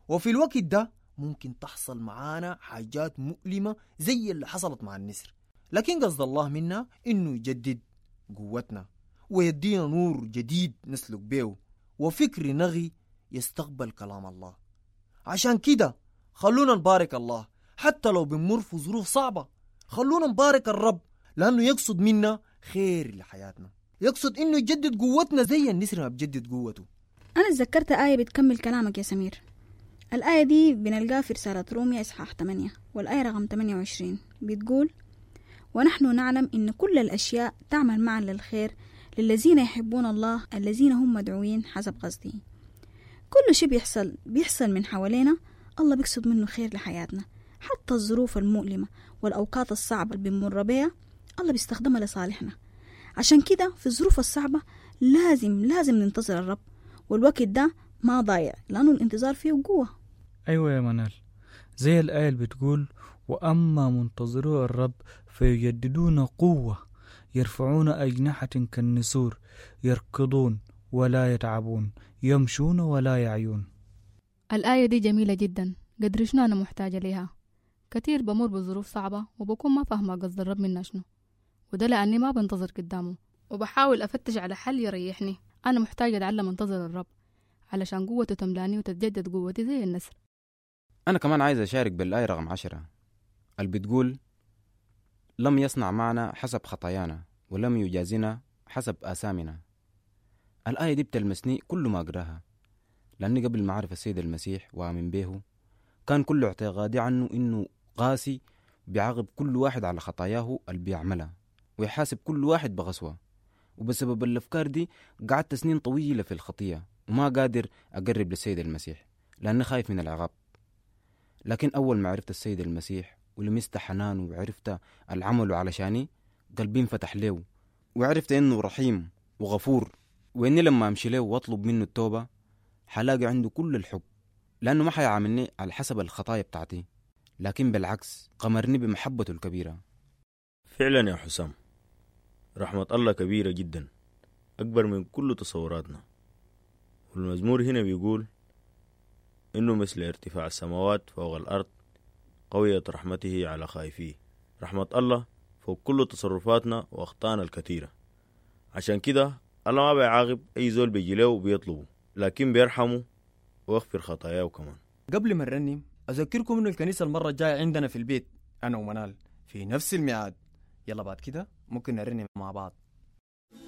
وفي الوقت ده ممكن تحصل معانا حاجات مؤلمة زي اللي حصلت مع النسر لكن قصد الله منا إنه يجدد قوتنا ويدينا نور جديد نسلك بيه وفكر نغي يستقبل كلام الله عشان كده خلونا نبارك الله حتى لو بنمر في ظروف صعبة خلونا نبارك الرب لأنه يقصد منا خير لحياتنا يقصد إنه يجدد قوتنا زي النسر ما بجدد قوته أنا تذكرت آية بتكمل كلامك يا سمير الآية دي بنلقاها في رسالة روميا إصحاح 8 والآية رقم 28 بتقول ونحن نعلم إن كل الأشياء تعمل معا للخير للذين يحبون الله الذين هم مدعوين حسب قصده كل شيء بيحصل بيحصل من حوالينا الله بيقصد منه خير لحياتنا حتى الظروف المؤلمة والأوقات الصعبة اللي بنمر بيها الله بيستخدمها لصالحنا عشان كده في الظروف الصعبة لازم لازم ننتظر الرب والوقت ده ما ضايع لأنه الانتظار فيه قوة أيوة يا منال زي الآية اللي بتقول وأما منتظرو الرب فيجددون قوة يرفعون أجنحة كالنسور يركضون ولا يتعبون يمشون ولا يعيون الآية دي جميلة جدا قدر شنو أنا محتاجة ليها كتير بمر بظروف صعبة وبكون ما فاهمة قصد الرب منا شنو وده لأني ما بنتظر قدامه وبحاول أفتش على حل يريحني أنا محتاجة أتعلم أنتظر الرب علشان قوته تملاني وتتجدد قوتي زي النسر أنا كمان عايز أشارك بالآية رقم عشرة اللي بتقول لم يصنع معنا حسب خطايانا ولم يجازنا حسب آثامنا الآية دي بتلمسني كل ما أقراها لأني قبل ما أعرف السيد المسيح وآمن به كان كل اعتقادي عنه إنه قاسي بيعاقب كل واحد على خطاياه اللي بيعملها ويحاسب كل واحد بغسوة وبسبب الأفكار دي قعدت سنين طويلة في الخطية وما قادر أقرب للسيد المسيح لأني خايف من العقاب لكن أول ما عرفت السيد المسيح ولمست حنانه وعرفت العمل علشاني قلبي انفتح له وعرفت إنه رحيم وغفور وإني لما أمشي له وأطلب منه التوبة حلاقي عنده كل الحب لأنه ما حيعاملني على حسب الخطايا بتاعتي لكن بالعكس قمرني بمحبته الكبيرة فعلا يا حسام رحمة الله كبيرة جدا أكبر من كل تصوراتنا والمزمور هنا بيقول إنه مثل ارتفاع السماوات فوق الأرض قوية رحمته على خائفيه رحمة الله فوق كل تصرفاتنا وأخطائنا الكثيرة عشان كده الله ما بيعاقب أي زول بيجي له وبيطلبه لكن بيرحمه ويغفر خطاياه كمان قبل ما نرنم أذكركم إنه الكنيسة المرة الجاية عندنا في البيت أنا ومنال في نفس الميعاد يلا بعد كده ممكن نرنم مع بعض